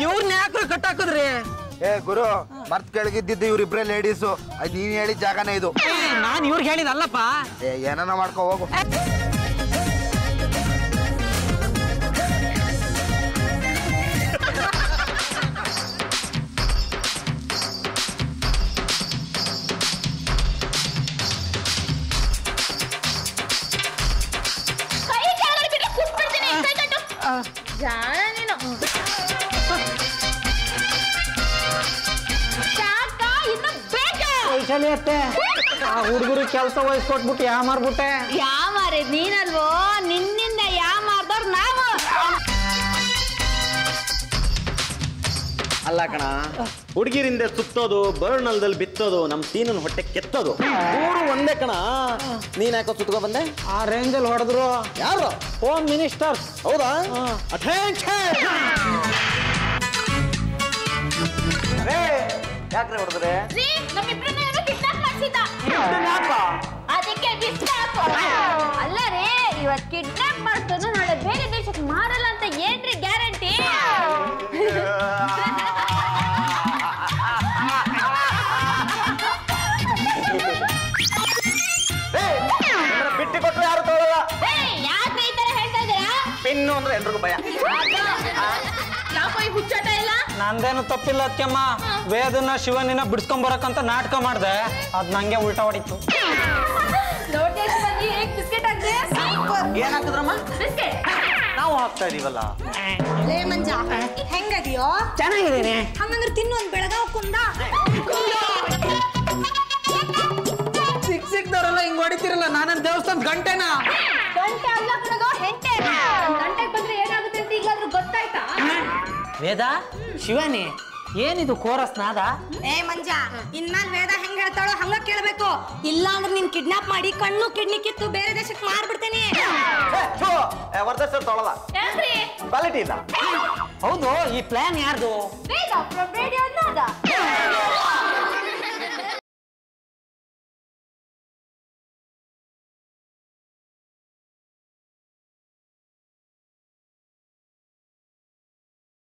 ಇವ್ರನ್ನ ಯಾಕ್ರಿ ಕಟ್ಟಾಕದ್ರಿ ಏ ಗುರು ಮರ್ತ್ ಕೆಳಗಿದ್ದಿದ್ದು ಇವ್ರಿಬ್ರೇ ಲೇಡೀಸು ಅದ್ ನೀನ್ ಹೇಳಿದ ಜಾಗನೇ ಇದು ನಾನ್ ಇವ್ರಿಗೆ ಹೇಳಿದಲ್ಲಪ್ಪ ಏ ಏನಾನ ಮಾಡ್ಕೋ ಹೋಗು ಕೈ ಕೆಳಗಡೆ ಬಿಟ್ಟು ಕುಟ್ಬಿಡ್ತೀನಿ ಕೈ ಕಟ್ಟು ಜಾಣ ನೀನು ಸಾಕ ಇನ್ನು ಬೇಕಾ ವೈಶಾಲಿ ಅತ್ತೆ ಆ ಹುಡುಗರು ಕೆಲಸ ವಹಿಸ್ಕೊಟ್ಬಿಟ್ಟು ಯಾ ಮಾರ್ಬಿಟ್ಟೆ ಯಾ ಮಾರಿ ನೀನಲ್ವೋ ನಿನ್ನಿಂದ ಯಾ ಮಾರ್ದವ್ರು ನಾವು ಅಲ್ಲ ಕಣ ಹುಡುಗಿರಿಂದ ಸುತ್ತೋದು ಬರೋಣಲ್ದಲ್ಲಿ ಬಿತ್ತೋದು ನಮ್ ಸೀನನ್ ಹೊಟ್ಟೆ ಕೆತ್ತೋದು ಮೂರು ಒಂದೇ ಕಣ ನೀನ್ ಯಾಕೋ ಸುತ್ಕೋ ಬಂದೆ ಆ ರೇಂಜಲ್ಲಿ ಹೊಡೆದ್ರು ಯಾರು ಹೋಮ್ ಮಿನಿಸ್ಟರ್ಸ್ ಹೌದಾ ಅಟೆನ್ಷನ್ ಯಾಕ್ರೆ ಹೊಡೆದ್ರೆ ರೀ ನಮ್ಮಿಬ್ರನ್ನ ಯಾರೋ ಕಿಡ್ನಾಪ್ ಮಾಡ್ಸಿದ್ದ ಅದಕ್ಕೆ ಡಿಸ್ಟಾಪ್ ಅಲ್ಲ ರೀ ಇವತ್ ಕಿಡ್ನಾಪ್ ಮಾಡ್ತಾನು ನಾಳೆ ಬೇರೆ ದೇಶಕ್ಕೆ ಮಾರಲ್ಲ ಅಂತ ಏನ್ರಿ ಗ್ಯಾರಂಟಿ ಬಿಟ್ಟು ಕೊಟ್ರೆ ಯಾರು ತಗೊಳ್ಳಲ್ಲ ಯಾಕೆ ಈ ತರ ಹೇಳ್ತಾ ಇದ್ದೀರಾ ಪೆನ್ನು ಅಂದ್ರೆ ಎಲ್ರಿಗೂ ಭಯ ಯಾಕೋ ಈ ಹುಚ್ಚಾಟ ಇಲ್ಲ ನಂದೇನು ತಪ್ಪಿಲ್ಲ ಅತ್ಯಮ್ಮ ವೇದನ ಶಿವನಿನ ಬಿಡ್ಸ್ಕೊಂಡ್ ಬರಕ್ಕಂತ ನಾಟಕ ಮಾಡ್ದೆ ಅದ್ ನಂಗೆ ಉಲ್ಟಾ ಹೊಡಿತು ನೋಟಿಸ್ ಬನ್ನಿ ಹೇಗ್ ಬಿಸ್ಕೆಟ್ ಹಾಕ್ದೆ ಏನ್ ಹಾಕಿದ್ರಮ್ಮ ಬಿಸ್ಕೆಟ್ ನಾವು ಹಾಕ್ತಾ ಇದೀವಲ್ಲ ಲೇ ಮಂಜ ಹೆಂಗದಿಯೋ ಚೆನ್ನಾಗಿದ್ದೀನಿ ಹಂಗಂದ್ರೆ ತಿನ್ನು ಒಂದ್ ಬೆಳಗಾವ್ ಕುಂದ ಸಿಕ್ ಸಿಕ್ದವರೆಲ್ಲ ಹಿಂಗ್ ಹೊಡಿತಿರಲ್ಲ ನಾನೇನ್ ದೇವಸ್ಥಾನ ಗಂಟೆನಾ ಗಂಟೆ ಅಲ್ಲ ಕಣಗೋ ಹೆಂಟೆ ಗಂಟೆಗೆ ಬಂದ್ರೆ ಏನಾಗುತ್ತೆ ಅಂತ ಈಗಲಾದ್ರೂ ಗೊತ್ತಾಯ್ತಾ ವೇದ ಶಿವನಿ ಏನಿದು ಕೋರಸ್ ನಾದ ಏ ಮಂಜ ಇನ್ಮೇಲ್ ವೇದ ಹೆಂಗ್ ಹೇಳ್ತಾಳೋ ಹಂಗ ಕೇಳ್ಬೇಕು ಇಲ್ಲ ಅಂದ್ರೆ ನಿನ್ ಕಿಡ್ನಾಪ್ ಮಾಡಿ ಕಣ್ಣು ಕಿಡ್ನಿ ಕಿತ್ತು ಬೇರೆ ದೇಶಕ್ಕೆ ಮಾರ್ಬಿಡ್ತೇನೆ ವರ್ಧಸ್ ತೊಗೊಳಲ್ಲ ಯಾಕ್ರಿ ಕ್ವಾಲಿಟಿ ಇಲ್ಲ ಹೌದು ಈ ಪ್ಲಾನ್ ಯಾರ್ದು ವೇದ from radio ನಾದ